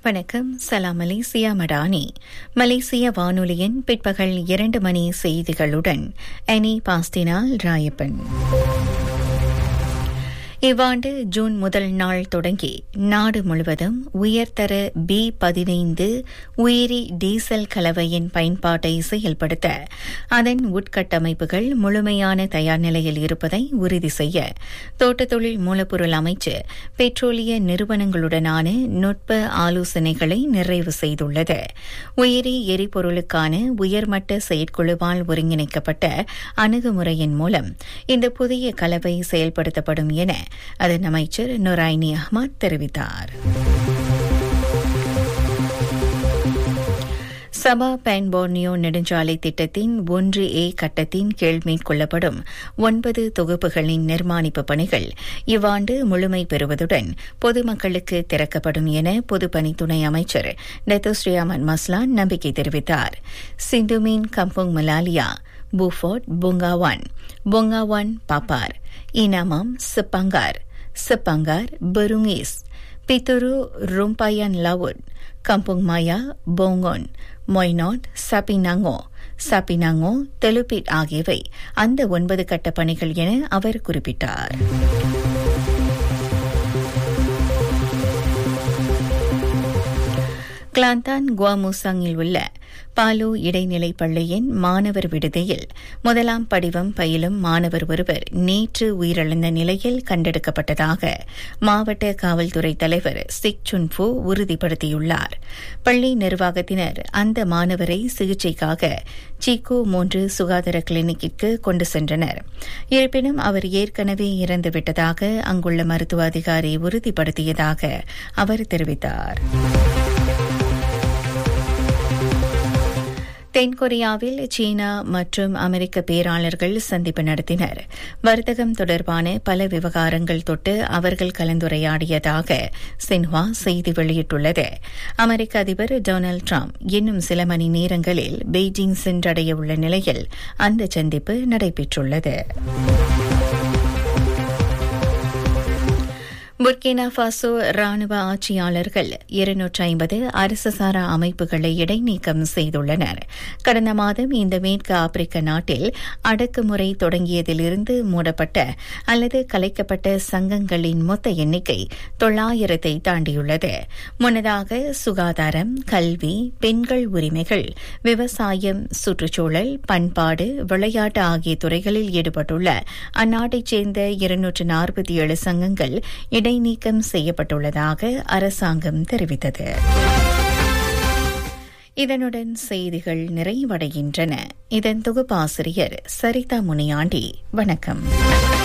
வணக்கம் சலாம் மலேசியா மடானி மலேசிய வானொலியின் பிற்பகல் இரண்டு மணி செய்திகளுடன் அனி பாஸ்டினால் ராயப்பன் இவ்வாண்டு ஜூன் முதல் நாள் தொடங்கி நாடு முழுவதும் உயர்தர பி பதினைந்து உயிரி டீசல் கலவையின் பயன்பாட்டை செயல்படுத்த அதன் உட்கட்டமைப்புகள் முழுமையான தயார் நிலையில் இருப்பதை உறுதி செய்ய தோட்டத் தொழில் மூலப்பொருள் அமைச்சு பெட்ரோலிய நிறுவனங்களுடனான நுட்ப ஆலோசனைகளை நிறைவு செய்துள்ளது உயிரி எரிபொருளுக்கான உயர்மட்ட செயற்குழுவால் ஒருங்கிணைக்கப்பட்ட அணுகுமுறையின் மூலம் இந்த புதிய கலவை செயல்படுத்தப்படும் என அதன் அமைச்சர் நொராய்னி அஹ்மத் தெரிவித்தார் சபா பேன் போர்னியோ நெடுஞ்சாலை திட்டத்தின் ஒன்று ஏ கட்டத்தின் கீழ் மேற்கொள்ளப்படும் ஒன்பது தொகுப்புகளின் நிர்மாணிப்பு பணிகள் இவ்வாண்டு முழுமை பெறுவதுடன் பொதுமக்களுக்கு திறக்கப்படும் என பொதுப்பணி துணை அமைச்சர் டெத்தோஸ்ரீ அமன் மஸ்லான் நம்பிக்கை தெரிவித்தார் சிந்துமீன் கம்புங் மலாலியா பூஃபோர்ட் புங்காவான் புங்காவான் பாப்பார் இனாமம் செப்பங்கார் செப்பங்கார் பெருங்கீஸ் பித்துரு ரும்பாயன் லவுட் கம்புங் மாயா போங்கோன் மொய்னாட் சபினாங்கோ சபினாங்கோ தெலுபிட் ஆகியவை அந்த ஒன்பது கட்ட பணிகள் என அவர் குறிப்பிட்டார் கிளாந்தான் குவாமுசாங்கில் உள்ள பாலு இடைநிலை பள்ளியின் மாணவர் விடுதியில் முதலாம் படிவம் பயிலும் மாணவர் ஒருவர் நேற்று உயிரிழந்த நிலையில் கண்டெடுக்கப்பட்டதாக மாவட்ட காவல்துறை தலைவர் சிக் சுன்பு உறுதிப்படுத்தியுள்ளார் பள்ளி நிர்வாகத்தினர் அந்த மாணவரை சிகிச்சைக்காக சீக்கு மூன்று சுகாதார கிளினிக்கிற்கு கொண்டு சென்றனர் இருப்பினும் அவர் ஏற்கனவே இறந்துவிட்டதாக அங்குள்ள மருத்துவ அதிகாரி உறுதிப்படுத்தியதாக அவர் தெரிவித்தார் தென்கொரியாவில் சீனா மற்றும் அமெரிக்க பேராளர்கள் சந்திப்பு நடத்தினர் வர்த்தகம் தொடர்பான பல விவகாரங்கள் தொட்டு அவர்கள் கலந்துரையாடியதாக சின்ஹுவா செய்தி வெளியிட்டுள்ளது அமெரிக்க அதிபர் டொனால்டு டிரம்ப் இன்னும் சில மணி நேரங்களில் பெய்ஜிங் சென்றடைய உள்ள நிலையில் அந்த சந்திப்பு நடைபெற்றுள்ளது புர்கினா பாசோ ராணுவ ஆட்சியாளர்கள் இருநூற்றி ஐம்பது அரசு சாரா அமைப்புகளை இடைநீக்கம் செய்துள்ளனர் கடந்த மாதம் இந்த மேற்கு ஆப்பிரிக்க நாட்டில் அடக்குமுறை தொடங்கியதிலிருந்து மூடப்பட்ட அல்லது கலைக்கப்பட்ட சங்கங்களின் மொத்த எண்ணிக்கை தொள்ளாயிரத்தை தாண்டியுள்ளது முன்னதாக சுகாதாரம் கல்வி பெண்கள் உரிமைகள் விவசாயம் சுற்றுச்சூழல் பண்பாடு விளையாட்டு ஆகிய துறைகளில் ஈடுபட்டுள்ள அந்நாட்டைச் சேர்ந்த இருநூற்று நாற்பத்தி ஏழு சங்கங்கள் இடைநீக்கம் செய்யப்பட்டுள்ளதாக அரசாங்கம் தெரிவித்தது இதனுடன் செய்திகள் நிறைவடைகின்றன இதன் தொகுப்பாசிரியர் சரிதா முனியாண்டி வணக்கம்